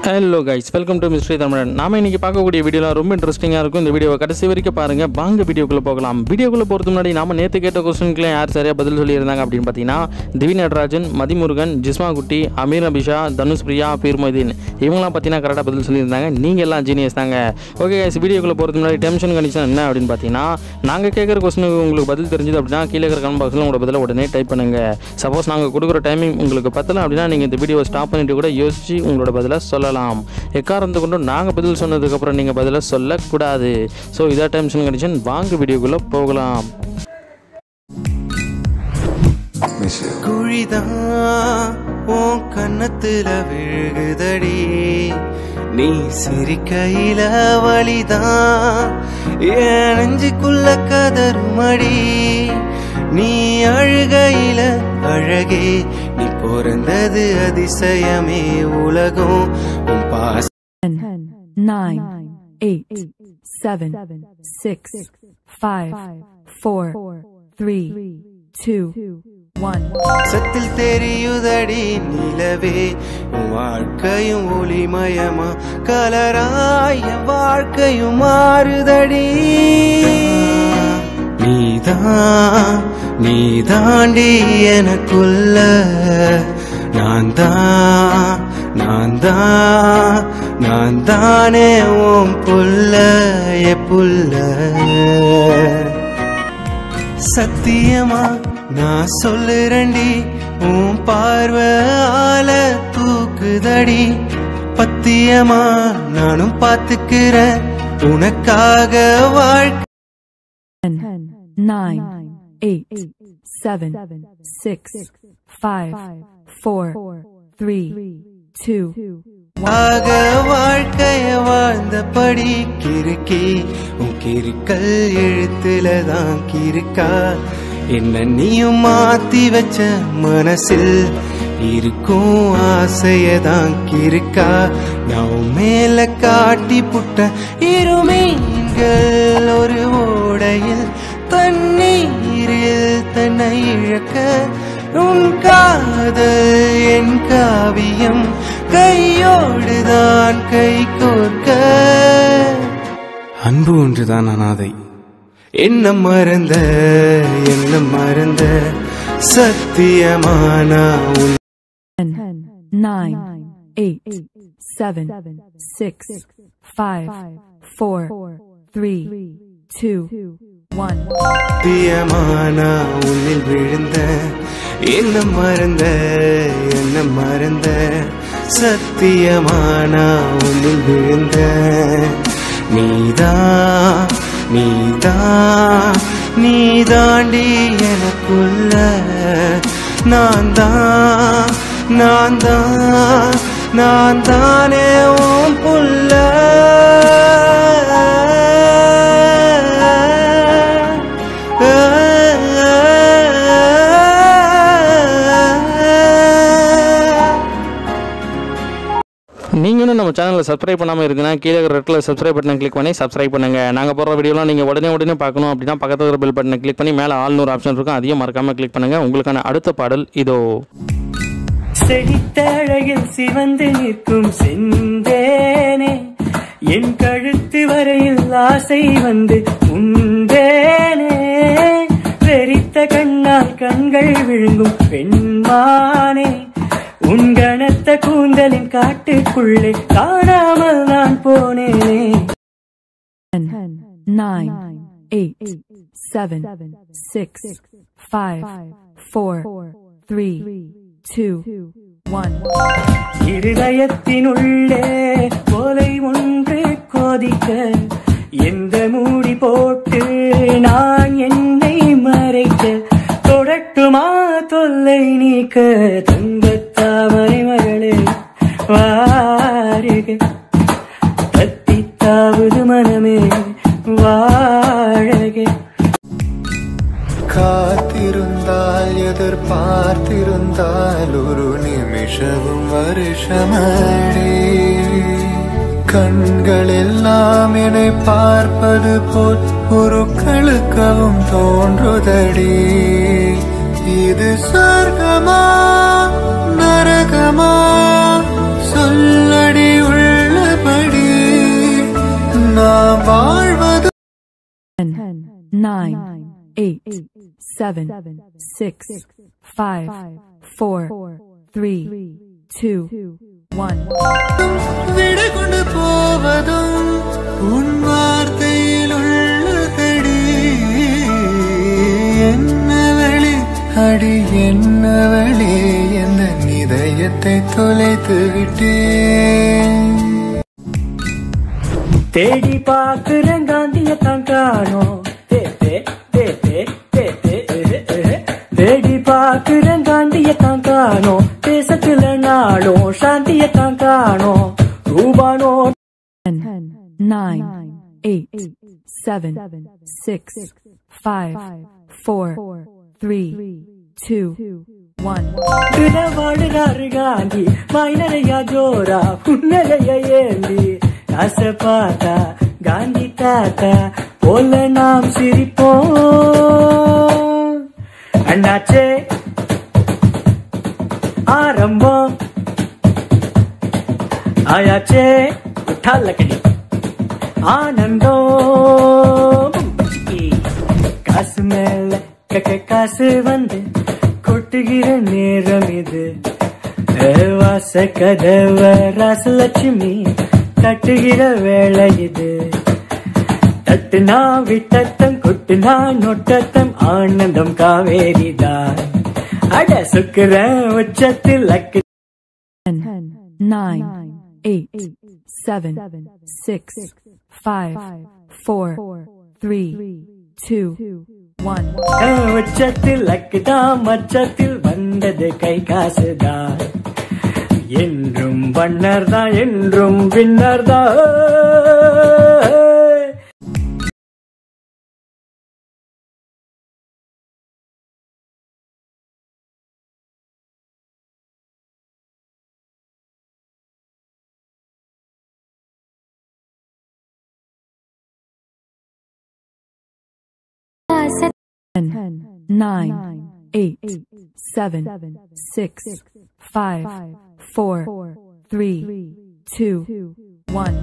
Hello guys welcome to mystery Tamizhan நாம இன்னைக்கு பார்க்கக்கூடிய வீடியோலாம் ரொம்ப இன்ட்ரெஸ்டிங்காக இருக்கும் இந்த வீடியோவை கடைசி வரைக்கும் பாருங்க வாங்க வீடியோக்குள்ள போகலாம் வீடியோக்குள்ள போகிறது முன்னாடி நாம நேற்று கேட்ட கொஸ்டினுக்குலாம் யார் சரியாக பதில் சொல்லியிருந்தாங்க அப்படின்னு பார்த்தீங்கன்னா திவி நடராஜன் மதிமுருகன் ஜிஸ்மா குட்டி அமீர் அபிஷா தனுஷ் பிரியா பீர் மொய்தீன் இவங்களாம் பார்த்தீங்கன்னா கரெக்டாக பதில் சொல்லியிருந்தாங்க நீங்கள் எல்லாம் ஜீனியஸ் தாங்க ஓகே கைஸ் வீடியோக்குள்ள போகிறது முன்னாடி டென்ஷன் கண்டிஷன் என்ன அப்படின்னு பார்த்தீங்கன்னா நாங்கள் கேட்குற கொஸ்டினுக்கு உங்களுக்கு பதில் தெரிஞ்சது அப்படின்னா கீழே இருக்கிற கமெண்ட் பாக்ஸில் உங்களோட பதிலை உடனே டைப் பண்ணுங்க சப்போஸ் நாங்கள் கொடுக்குற டைமிங் உங்களுக்கு பத்தல அப்படின்னா நீங்கள் இந்த வீடியோவை ஸ்டாப் பண்ணிட்டு கூட யோசிச்சு உங்களோட பதிலை சொல்லலாம் எக்காரணத்தை கொண்டு நாங்கள் பதில் சொன்னதுக்கப்புறம் நீங்கள் பதிலை சொல்லக்கூடாது ஸோ இதான் டென்ஷன் கண்டிஷன் வாங்க வீடியோக்குள்ளே போகலாம் மிஸ் யூ குழிதான் உன் கன்னத்துல விழுகுதடி நீ சிரிக்கையில வழிதான் என் நெஞ்சுக்குள்ள கதறுமடி நீ அழுகையில அழகே நீ பிறந்தது அதிசயமே உலகம் உன் பாச Ten, nine, eight, seven, six, five, four, three, two, one. சத்தில் தெரியுதடி நிலவே உன் வாழ்க்கையும் ஒளிமயமா கலராய வாழ்க்கையும் மாறுதடி நீதான் நீ தாண்டி எனக்குள்ள நான் தான் நான் தான் நான் தானே உன் புள்ள எ புள்ள சத்தியமா நான் சொல்லுறேன்டி உன் பார்வையால தூக்குதடி பத்தியமா நானும் பாத்துக்கிறேன் உனக்காக வாழ்க்கை Ten, nine, eight, seven, six, five, four, three, two, one. ஆக வாழ்க்கைய வாழ்ந்தபடி கிறுக்கி உன் கிறுக்கல் எழுத்துல தான் கிறுக்கா என்ன நீயும் மாத்தி வச்ச மனசில் இருக்கும் ஆசையதான் கிறுக்கா நான் உன் மேல காட்டி புட்ட இருமீன்கள் ஒரு ஓடையில் தண்ணீரில் தன்னை இழக்க உன் காதல் என் காவியம் கையோடுதான் கை கோர்க்க அன்பு ஒன்றுதான் அனாதை என்ன மறந்த என்ன மறந்த சத்தியமானா உன் Ten, nine, eight, seven, six, five, four, three, two, one. சத்தியமானா உன்னில் விழுந்த என்ன மறந்த என்ன மறந்த சத்தியமானா உன்னில் விழுந்த நீதான் நீதான் நீதாண்டி எனக்குள்ள நான் தான் நான் தான் நான் தானே உன் புள்ள நீங்கள் இன்னும் நம்ம சேனலை சப்ஸ்கிரைப் பண்ணாமல் இருக்குன்னா கீழே இருக்கிற ரெட்டில் சப்ஸ்கிரைப் பட்டனை கிளிக் பண்ணி சப்ஸ்கிரைப் பண்ணுங்க நாங்கள் போடுற வீடியோலாம் நீங்கள் உடனே உடனே பார்க்கணும் அப்படின்னா பக்கத்தில் இருக்கிற பெல் பட்டனை கிளிக் பண்ணி மேலே ஆல்னு ஒரு ஆப்ஷன் இருக்கும் அதையும் மறக்காமல் கிளிக் பண்ணுங்க உங்களுக்கான அடுத்த பாடல் இதோ செழித்த அழகில் சிவந்து நிற்கும் செந்தேனே என் கழுத்து வரையில் ஆசை வந்து உண்டேனே வெறித்த கண்ணால் கண்கள் விழுங்கும் பெண்மானே உன் கனத்த கூந்தலின் காட்டுக்குள்ளே காணாமல் நான் போனேனே Ten, nine, eight, seven, six, five, four, three, two, one. இருதயத்தினுள்ளே போலை ஒன்று கோதிக்க எந்த மூடி போட்டு நான் என்னை மறைக்க தொடட்டுமா தொல்லை நீக்க தங்கத் தாமரை மகளே வாருக தத்தி தாவது மனமே வாழக காத்திருந்தால் எதிர்பார்த்திருந்தால் ஒரு நிமிஷமும் வருஷமடி கண்கள் எல்லாம் என்னை பார்ப்பது போல் ஒரு கழுக்கவும் தோன்றுதடி இது சொர்க்கமா நரகமா சொல்லடி உள்ள nine, eight, seven, six, five, four, three, two, one. விடை கொண்டு போவதும் உன் வார்த்தையில் உள்ளதடி என்ன வழி அடி என்ன வழி எந்த இதயத்தை தொலைத்து விட்டேன் தேடி பாக்குறேன் காந்திய தான் காணோம் தே, தே, தே, தே, தே, தே, எஹெ, எஹெ. தேடி பாக்குறேன் காந்திய தான் காணோம் தேசத்துல நாளும் சாந்திய தான் காணோம் ரூபானோ Ten, nine, eight, seven, six, five, four, three, two, one. வாழுறாரு Gandhi மைனரையா ஜோரா புன்னகைய ஏந்தி காசை பார்த்தா காந்தி தாத்தா போல நாம் சிரிப்போம் அண்ணாச்சே ஆரம்பம் ஆயாச்சே உட்டா லக்கடி ஆனந்தம் காசு மேல கக்க காசு வந்து கொட்டுகிற நேரம் இது ஏ, வாச கதவ ராசலட்சுமி தட்டுகிற வேலை இது தட்டுனா விட்டத்தம் கொட்டுனா நொட்டத்தம் ஆனந்தம் காவேரிதான் அட சுக்குற உச்சத்தில் luck Ten, nine, eight, seven, six, five, four, three, two, one. உச்சத்தில் லக்குதான் மச்சத்தில் வந்தது கை காசுதான் என்றும் வண்ணர் தான் என்றும் விண்ணர் தான் Ten, nine, eight, seven, six, five, four, three, two, one.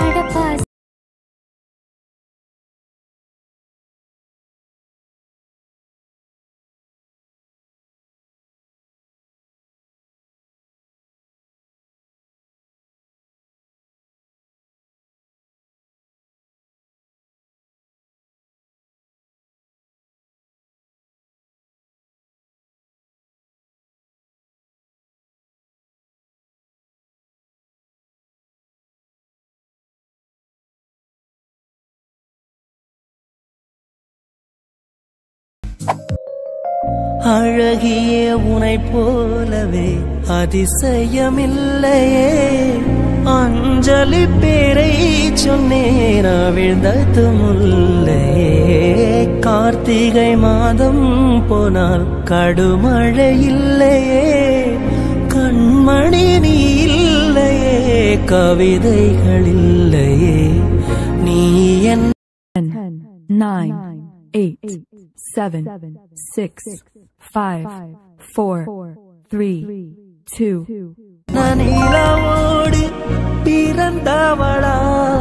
அழகிய உனை போலவே அதிசயமில்லையே அஞ்சலி பேரை சொன்னேன் அவிழ்ந்தது முல்லையே கார்த்திகை மாதம் போனால் கடுமழை இல்லையே கண்மணி நீ இல்லையே கவிதைகள் இல்லையே நீ என் Ten, nine, eight, seven, six, five, four, three, two, நிலவோடு பிறந்தவளா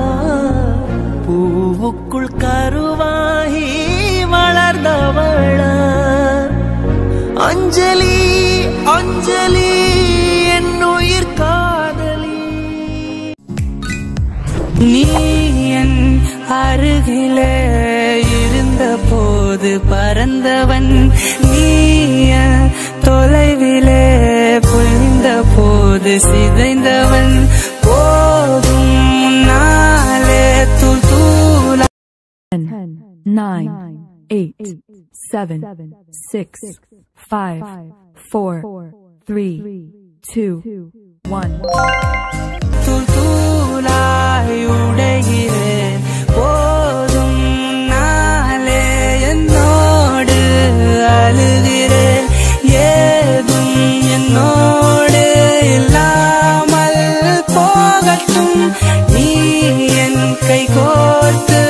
பூவுக்குள் கருவாகி வளர்ந்தவளா அஞ்சலி அஞ்சலி என் உயிர் காதலி நீ என் அருகிலே இருந்த போது பறந்தவன் நீ என் தொலைவிலே பொழிந்த போது சிதைந்தவன் போதும் நாளே தூள் தூள ten, nine, eight, seven, six, five, four, three, two, one. தூள் தூளாய் உடைகிறேன் போதும் நாளே என்னோடு அழுகிறேன் ஏதும் என்னோடு இல்லாமல் போகட்டும் நீ என் கை கோர்த்து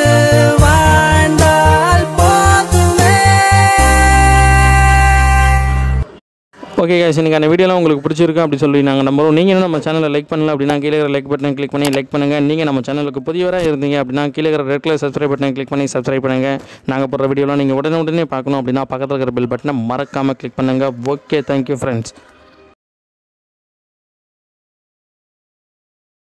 வாழ்ந்தால் போதுமே ஓகே guys இன்னைக்கான வீடியோலாம் உங்களுக்கு பிடிச்சிருக்கு அப்படி சொல்லி நாங்கள் நம்புறோம் நீங்கள் இன்னும் நம்ம சேனலை லைக் பண்ணல அப்படின்னா கீழே இருக்கிற லைக் பட்டனை கிளிக் பண்ணி லைக் பண்ணுங்கள் நீங்கள் நம்ம சேனலுக்கு புதியவராக இருந்தீங்க அப்படின்னா கீழே இருக்கிற ரெட் கலர் சப்ஸ்கிரைப் பட்டனை கிளிக் பண்ணி சப்ஸ்கிரைப் பண்ணுங்கள் நாங்கள் போடுற வீடியோலாம் நீங்கள் உடனே உடனே பார்க்கணும் அப்படின்னா பக்கத்தில் இருக்கிற பெல் பட்டனை மறக்காமல் கிளிக் பண்ணுங்கள் ஓகே தேங்க்யூ ஃப்ரெண்ட்ஸ்